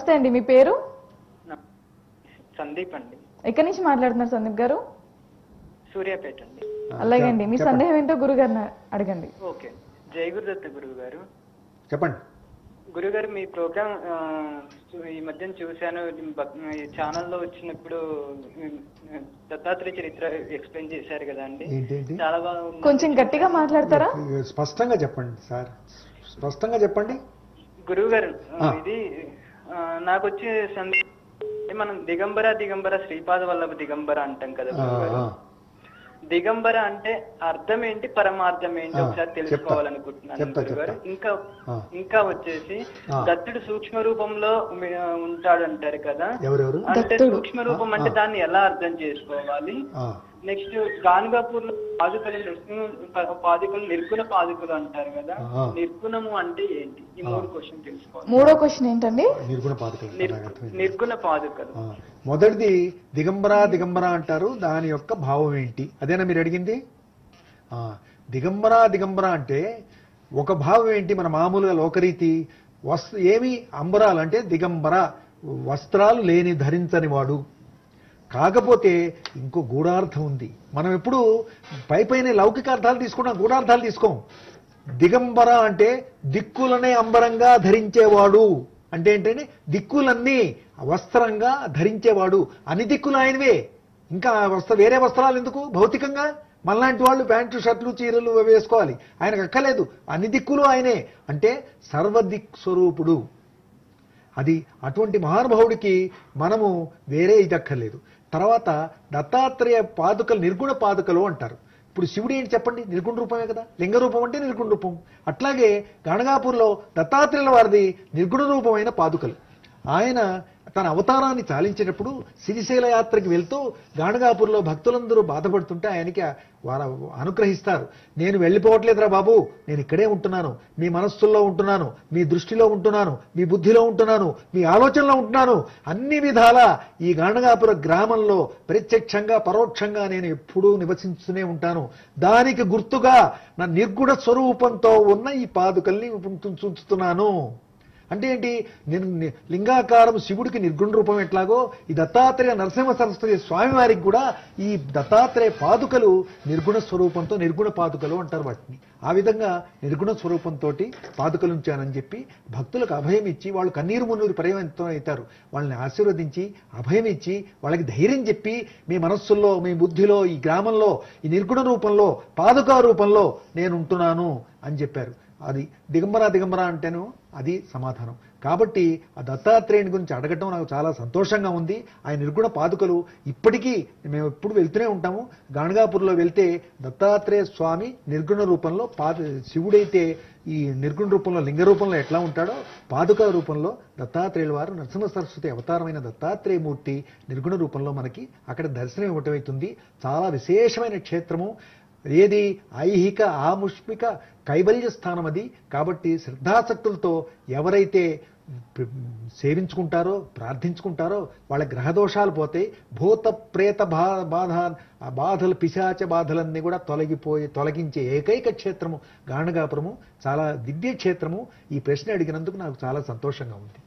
నమస్తే అండి మీ పేరు నా- సందీప్ అండి ఎక్కడి నుంచి మాట్లాడుతున్నారు సందీప్ గారు సూర్యాపేట అండి అలాగే అండి మీ చెప్పండి. సందేహం ఏంటో గురుగారిని అడగండి ఓకే జై గురుదత్త గురువు గారు చెప్పండి గురుగారు మీ ప్రోగ్రామ్ ఆ, ఈ మధ్యన చూశాను బ- ఈ ఛానల్లో వచ్చినప్పుడు ఉమ్, దత్తాత్రేయ చరిత్ర ఎక్స్ప్లెయిన్ చేశారు కదా అండి ఏంటేంటి చాలా బాగుంది కొంచెం గట్టిగా మాట్లాడతారా స్పష్టంగా చెప్పండి సార్ స్పష్టంగా చెప్పండి గురువు గారు ఆ. ఇది ఆ, నాకు వచ్చే సందేహం మనం దిగంబర దిగంబర శ్రీపాద వల్లభ దిగంబర అంటాం కదా ఆ, గురువు ఆ. దిగంబర అంటే అర్థం ఏంటి పరమార్థం ఏంటి ఆ, ఒకసారి చెప్తా. తెలుసుకోవాలనుకుంటున్నాను చెప్తా, గురుగారు చెప్తా. ఇంకా ఆ. ఇంకా వచ్చేసి ఆ. దత్తుడు సూక్ష్మ రూపంలో మీ- ఉంటాడు అంటారు కదా ఎవరెవరు అంటే దత్తుడు. సూక్ష్మ రూపం అంటే ఆ. దాన్ని ఎలా అర్థం చేసుకోవాలి ఆ, నెక్స్ట్ గాన్గాపూర్ లో పాదుకలు నృసింహ పాదుకలు నిర్గుణ పాదుకలు అంటారు కదా ఆ. నిర్గుణము అంటే ఏంటి ఈ మూడు క్వశ్చన్ తెలుసుకోవాలి మూడో క్వశ్చన్ ఏంటండి నిర్గుణ పాతకలు నిర్- నాకు అర్థమైంది. నిర్గుణ పాదుకలు ఆ, మొదటిది దిగంబర దిగంబర అంటారు దాని యొక్క భావం ఏంటి అదేనా మీరు అడిగింది ఆ, దిగంబర దిగంబర అంటే ఒక భావం ఏంటి మన మామూలుగా లోకరీతి వస్ ఏమి అంబరాలు అంటే దిగంబర వస్త్రాలు లేని ధరించని వాడు కాకపోతే ఇంకో గూఢార్థం ఉంది మనం ఎప్పుడు పై పైన లౌకిక అర్థాలు తీసుకున్నాం గూఢార్థాలు తీసుకోం దిగంబర అంటే దిక్కులనే అంబరంగా ధరించేవాడు అంటే ఏంటంటే దిక్కులన్నీ వస్త్రంగా ధరించేవాడు అన్ని దిక్కులు ఆయనవే ఇంకా వస్త్ర వేరే వస్త్రాలు ఎందుకు భౌతికంగా మనలాంటి వాళ్ళు ప్యాంటు షర్ట్లు చీరలు అవి వేసుకోవాలి ఆయనకు అక్కలేదు అన్ని దిక్కులు ఆయనే అంటే సర్వదిక్ స్వరూపుడు అది అటువంటి మహానుభావుడికి మనము వేరే ఇదక్కర్లేదు తర్వాత దత్తాత్రేయ పాదుకలు నిర్గుణ పాదుకలు అంటారు ఇప్పుడు శివుడు ఏంటి చెప్పండి నిర్గుణ రూపమే కదా లింగ రూపం అంటే నిర్గుణ రూపం అట్లాగే గణగాపూర్లో దత్తాత్రేయుల వారిది నిర్గుణ రూపమైన పాదుకలు ఆయన తన అవతారాన్ని చాలించేటప్పుడు శ్రీశైల యాత్రకి వెళ్తూ గాణగాపూర్లో భక్తులందరూ బాధపడుతుంటే ఆయనకి వారు అనుగ్రహిస్తారు నేను వెళ్ళిపోవట్లేదురా బాబు నేను ఇక్కడే ఉంటున్నాను మీ మనస్సుల్లో ఉంటున్నాను మీ దృష్టిలో ఉంటున్నాను మీ బుద్ధిలో ఉంటున్నాను మీ ఆలోచనలో ఉంటున్నాను అన్ని విధాల ఈ గాణగాపుర గ్రామంలో ప్రత్యక్షంగా పరోక్షంగా నేను ఎప్పుడూ నివసిస్తూనే ఉంటాను దానికి గుర్తుగా నా నిర్గుణ స్వరూపంతో ఉన్న ఈ పాదుకల్ని ఉంచుతున్నాను అంటే ఏంటి నేను ని- లింగాకారం శివుడికి నిర్గుణ రూపం ఎట్లాగో ఈ దత్తాత్రేయ నరసింహ సరస్వతి స్వామి వారికి కూడా ఈ దత్తాత్రేయ పాదుకలు నిర్గుణ స్వరూపంతో నిర్గుణ పాదుకలు అంటారు వాటిని ఆ విధంగా నిర్గుణ స్వరూపంతో పాదుకలు ఉంచానని చెప్పి భక్తులకు అభయం ఇచ్చి వాళ్ళు కన్నీరు మున్నూరు పర్యవంతం అవుతారు వాళ్ళని ఆశీర్వదించి అభయం ఇచ్చి వాళ్ళకి ధైర్యం చెప్పి మీ మనస్సుల్లో మీ బుద్ధిలో ఈ గ్రామంలో ఈ నిర్గుణ రూపంలో పాదుకా రూపంలో నేను ఉంటున్నాను అని చెప్పారు అది దిగంబర దిగంబర అంటేను అది సమాధానం కాబట్టి ఆ దత్తాత్రేయుని గురించి అడగటం నాకు చాలా సంతోషంగా ఉంది ఆయన నిర్గుణ పాదుకలు ఇప్పటికీ మేము ఎప్పుడు వెళ్తూనే ఉంటాము గాణగాపూర్లో వెళ్తే దత్తాత్రేయ స్వామి నిర్గుణ రూపంలో పాద శివుడైతే ఈ నిర్గుణ రూపంలో లింగ రూపంలో ఎట్లా ఉంటాడో పాదుక రూపంలో దత్తాత్రేయుల వారు నరసింహ సరస్వతి అవతారమైన దత్తాత్రేయమూర్తి నిర్గుణ రూపంలో మనకి అక్కడ దర్శనం ఇవ్వటమవుతుంది చాలా విశేషమైన క్షేత్రము ఏది ఐహిక ఆముష్మిక కైవల్య స్థానం అది కాబట్టి శ్రద్ధాసక్తులతో ఎవరైతే ప్ర- సేవించుకుంటారో ప్రార్థించుకుంటారో వాళ్ళ గ్రహదోషాలు పోతాయి భూత ప్రేత బా బాధ ఆ బాధలు పిశాచ బాధలన్నీ కూడా తొలగిపోయి తొలగించే ఏకైక క్షేత్రము గాణగాపురము చాలా దివ్య క్షేత్రము ఈ ప్రశ్న అడిగినందుకు నాకు చాలా సంతోషంగా ఉంది